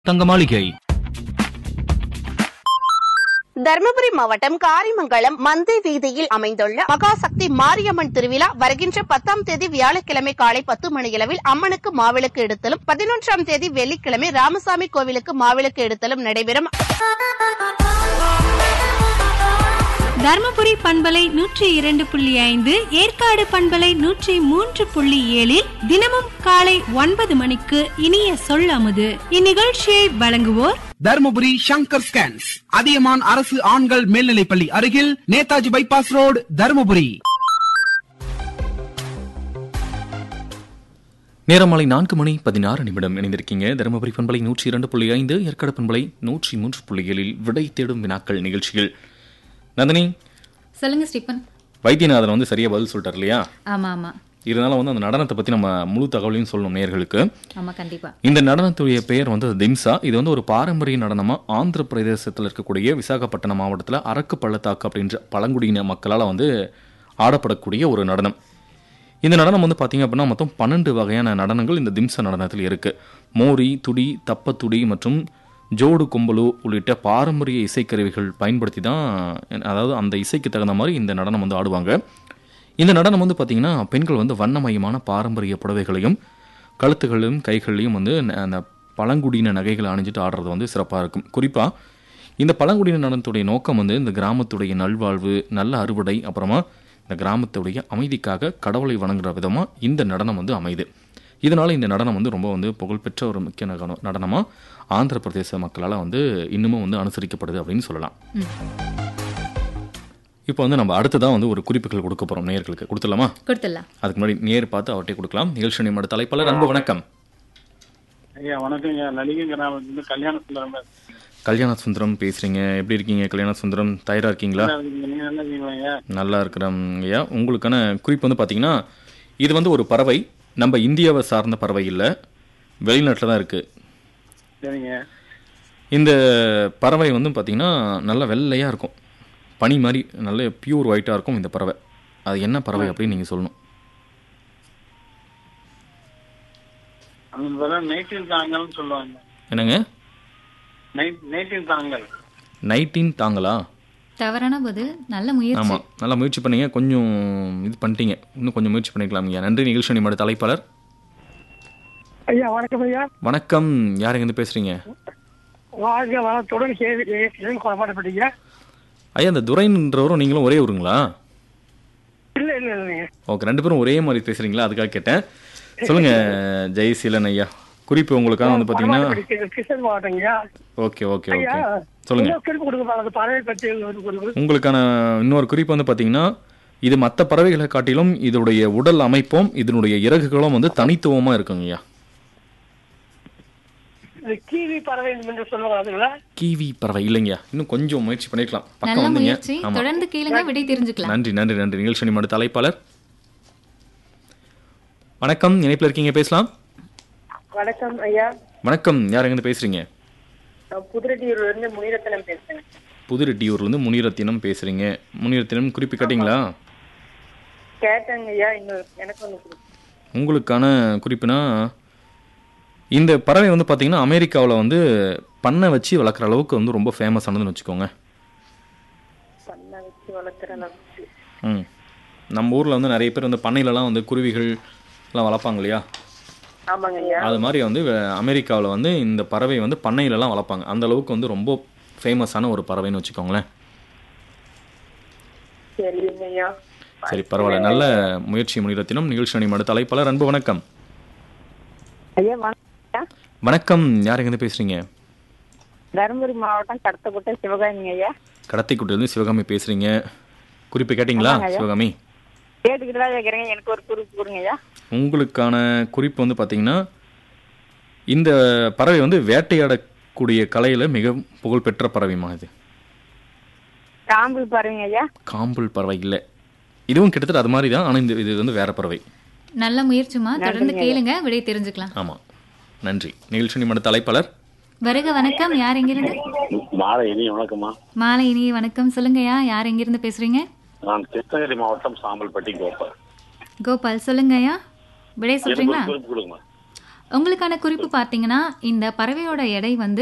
தங்க மாளிகை தருமபுரி மாவட்டம் காரிமங்கலம் மந்தை வீதியில் அமைந்துள்ள மகாசக்தி மாரியம்மன் திருவிழா வருகின்ற பத்தாம் தேதி வியாழக்கிழமை காலை பத்து மணியளவில் அம்மனுக்கு மாவிளக்கு எடுத்தலும் பதினொன்றாம் தேதி வெள்ளிக்கிழமை ராமசாமி கோவிலுக்கு மாவிளக்கு எடுத்தலும் நடைபெறும் தர்மபுரி பண்பலை நூற்றி இரண்டு புள்ளி ஐந்து ஏற்காடு பண்பலை நூற்றி மூன்று புள்ளி ஏழில் தினமும் காலை ஒன்பது மணிக்கு இனிய சொல்லாமது இந்நிகழ்ச்சியை வழங்குவோர் தர்மபுரி சங்கர் ஸ்கேன்ஸ் அதியமான் அரசு ஆண்கள் மேல்நிலைப்பள்ளி அருகில் நேதாஜி பைபாஸ் ரோடு தர்மபுரி நேரமாலை நான்கு மணி பதினாறு நிமிடம் இணைந்திருக்கீங்க தருமபுரி பண்பலை நூற்றி இரண்டு புள்ளி ஐந்து ஏற்காடு பண்பலை நூற்றி மூன்று புள்ளி ஏழில் விடை தேடும் வினாக்கள் நிகழ்ச்சிகள் நந்தினி சொல்லுங்க ஸ்டீபன் வைத்தியநாதன் வந்து சரியா பதில் சொல்லிட்டார் இல்லையா ஆமா ஆமா இருந்தாலும் வந்து அந்த நடனத்தை பத்தி நம்ம முழு தகவலையும் சொல்லணும் நேயர்களுக்கு ஆமா கண்டிப்பா இந்த நடனத்துடைய பெயர் வந்து திம்சா இது வந்து ஒரு பாரம்பரிய நடனமா ஆந்திர பிரதேசத்தில் இருக்கக்கூடிய விசாகப்பட்டினம் மாவட்டத்தில் அரக்கு பள்ளத்தாக்கு அப்படின்ற பழங்குடியின மக்களால் வந்து ஆடப்படக்கூடிய ஒரு நடனம் இந்த நடனம் வந்து பார்த்தீங்க அப்படின்னா மொத்தம் பன்னெண்டு வகையான நடனங்கள் இந்த திம்சா நடனத்தில் இருக்கு மோரி துடி தப்பத்துடி மற்றும் ஜோடு கும்பலு உள்ளிட்ட பாரம்பரிய இசைக்கருவிகள் பயன்படுத்தி தான் அதாவது அந்த இசைக்கு தகுந்த மாதிரி இந்த நடனம் வந்து ஆடுவாங்க இந்த நடனம் வந்து பார்த்தீங்கன்னா பெண்கள் வந்து வண்ணமயமான பாரம்பரிய புடவைகளையும் கழுத்துகளிலும் கைகள்லையும் வந்து ந- அந்த பழங்குடியின நகைகளை அணிஞ்சிட்டு ஆடுறது வந்து சிறப்பாக இருக்கும் குறிப்பாக இந்த பழங்குடியின நடனத்துடைய நோக்கம் வந்து இந்த கிராமத்துடைய நல்வாழ்வு நல்ல அறுவடை அப்புறமா இந்த கிராமத்துடைய அமைதிக்காக கடவுளை வணங்குற விதமாக இந்த நடனம் வந்து அமையுது இதனால இந்த நடனம் வந்து ரொம்ப வந்து புகழ்பெற்ற ஒரு முக்கிய நகனம் நடனமாக ஆந்திர பிரதேச மக்களால் வந்து இன்னமும் வந்து அனுசரிக்கப்படுது அப்படின்னு சொல்லலாம் இப்போ வந்து நம்ம அடுத்ததான் வந்து ஒரு குறிப்புகள் கொடுக்க போகிறோம் நேயர்களுக்கு கொடுத்துடலாமா கொடுத்துடலாம் அதுக்கு முன்னாடி நேர் பார்த்து அவர்கிட்ட கொடுக்கலாம் நிகழ்ச்சி நிமிட தலைப்பாளர் அன்பு வணக்கம் ஐயா வணக்கங்க நலிகை கிராமத்துலேருந்து கல்யாண சுந்தரம் கல்யாண சுந்தரம் பேசுறீங்க எப்படி இருக்கீங்க கல்யாண சுந்தரம் தயாரா இருக்கீங்களா நீங்க நல்லா இருக்கீங்களா ஐயா நல்லா இருக்கிறோம் ஐயா உங்களுக்கான குறிப்பு வந்து பார்த்தீங்கன்னா இது வந்து ஒரு பறவை நம்ம இந்தியாவை சார்ந்த பறவை இல்லை வெளிநாட்டில் தான் இருக்குது சரிங்க இந்த பறவை வந்து பார்த்தீங்கன்னா நல்லா வெள்ளையாக இருக்கும் பனி மாதிரி நல்ல பியூர் ஒயிட்டாக இருக்கும் இந்த பறவை அது என்ன பறவை அப்படின்னு நீங்கள் சொல்லணும் அந்த பதில் நைட்டில் தாங்கல்னு சொல்லுவாங்க என்னங்க நைட் நைட்டில் தாங்கல் நைட்டின் தாங்களா தவறான பதில் நல்ல முயற்சி ஆமாம் நல்லா முயற்சி பண்ணீங்க கொஞ்சம் இது பண்ணிட்டீங்க இன்னும் கொஞ்சம் முயற்சி பண்ணிக்கலாம் ஐயா நன்றி நிகழ்ச்சி நிமிட தலைப்பாளர் ஐயா வணக்கம் ஐயா வணக்கம் யார் எங்கேருந்து பேசுகிறீங்க வாழ்க வளத்துடன் கேள்வி குழப்பப்பட்டீங்க ஐயா இந்த துரைன்றவரும் நீங்களும் ஒரே ஊருங்களா இல்ல இல்ல இல்லைங்க ஓகே ரெண்டு பேரும் ஒரே மாதிரி பேசுறீங்களா அதுக்காக கேட்டேன் சொல்லுங்க ஜெயசீலன் ஐயா குறிப்பு உங்களுக்காக வந்து பார்த்தீங்கன்னா பரவாயில்ல, கிருஷ்ணன் மாவட்டம் ஐயா ஓகே ஓகே ஐயா ஓகே சொல்லுங்க இன்னொரு குறிப்பு கொடுங்க அந்த பறவை பற்றி ஒரு குறிப்பு உங்களுக்கான இன்னொரு குறிப்பு வந்து பார்த்தீங்கன்னா இது மற்ற பறவைகளை காட்டிலும் இதனுடைய உடல் அமைப்பும் இதனுடைய இறகுகளும் வந்து தனித்துவமாக இருக்குங்க ஐயா இது கீவி பறவை என்று சொல்லுவாங்க அதுங்களா கீவி பறவை இல்லைங்கய்யா இன்னும் கொஞ்சம் முயற்சி பண்ணிருக்கலாம் பக்கம் நல்ல வந்தீங்க முயற்சி ஆமா தொடர்ந்து கேளுங்க விடை தெரிஞ்சுக்கலாம் நன்றி நன்றி நன்றி நிகழ்ச்சி நிமிட தலைப்பாளர் வணக்கம் இணைப்பில் இருக்கீங்க பேசலாம் வணக்கம் ஐயா வணக்கம் யார் எங்கேருந்து பேசுறீங்க நான் புதுரட்டியூர்ல இருந்து முனிரத்தனம் பேசுறேன் புதுரெட்டியூர்லேருந்து முனிரத்தினம் பேசுறீங்க முனிரத்தினம் குறிப்பு கேட்டிங்களா கேட்டேங்க ஐயா இன்னும் எனக்கு ஒண்ணு கொடுங்க. உங்களுக்கான குறிப்புனா இந்த பறவை வந்து பார்த்தீங்கன்னா அமெரிக்காவில் வந்து பண்ணை வச்சு வளர்க்குற அளவுக்கு வந்து ரொம்ப ஃபேமஸானதுன்னு வச்சுக்கோங்க பண்ண வச்சு வளர்க்குற அளவுக்கு ம் நம்ம ஊரில் வந்து நிறைய பேர் வந்து பண்ணையிலலாம் வந்து குருவிகள் எல்லாம் வளர்ப்பாங்க இல்லையா ஆமாங்க ஐயா அது மாதிரி வந்து அமெரிக்காவில் வந்து இந்த பறவை வந்து பண்ணையிலலாம் வளர்ப்பாங்க அந்த அளவுக்கு வந்து ரொம்ப ஃபேமஸான ஒரு பறவைன்னு வச்சுக்கோங்களேன் சரிங்க ஐயா சரி பரவாயில்ல நல்ல முயற்சி முனிரத்தினம் நிகழ்ச்சி அணிமடு தலைப்பாளர் அன்பு வணக்கம் ஐயா வணக்கம் ஐயா. வணக்கம் யார் எங்கேருந்து பேசுகிறீங்க தருமபுரி மாவட்டம் கடத்தப்பட்ட சிவகாமிங்க ஐயா கடத்தைக்குட்டிலேருந்து சிவகாமி பேசுகிறீங்க குறிப்பு கேட்டிங்களா ஆமாங்க ஐயா. சிவகாமி கேட்டுக்கிட்டு தான் கேட்குறேங்க எனக்கு ஒரு குறிப்பு கொடுங்க ஐயா உங்களுக்கான குறிப்பு வந்து பார்த்தீங்கன்னா இந்த பறவை வந்து வேட்டையாடக்கூடிய கலையில் மிக புகழ்பெற்ற பறவைமா இது காம்பு பாருங்க ஐயா காம்புள் பறவை இல்லை இதுவும் கிட்டத்தட்ட அது மாதிரி தான் ஆனால் இந்த இது வந்து வேற பறவை நல்ல முயற்சிமா தொடர்ந்து கேளுங்க விடை தெரிஞ்சுக்கலாம் ஆமாம் நன்றி நிகழ்ச்சி நிமிட தலைப்பாளர் வருக வணக்கம் யார் எங்கிருந்து மாலை இனி வணக்கம்மா மாலை இனிய வணக்கம் சொல்லுங்கய்யா யார் எங்கிருந்து பேசுறீங்க நான் கிருஷ்ணகிரி மாவட்டம் சாம்பல்பட்டி கோபால் கோபால் சொல்லுங்கய்யா விடை சொல்றீங்களா குறிப்பு கொடுங்க உங்களுக்கான குறிப்பு பார்த்தீங்கன்னா இந்த பறவையோட எடை வந்து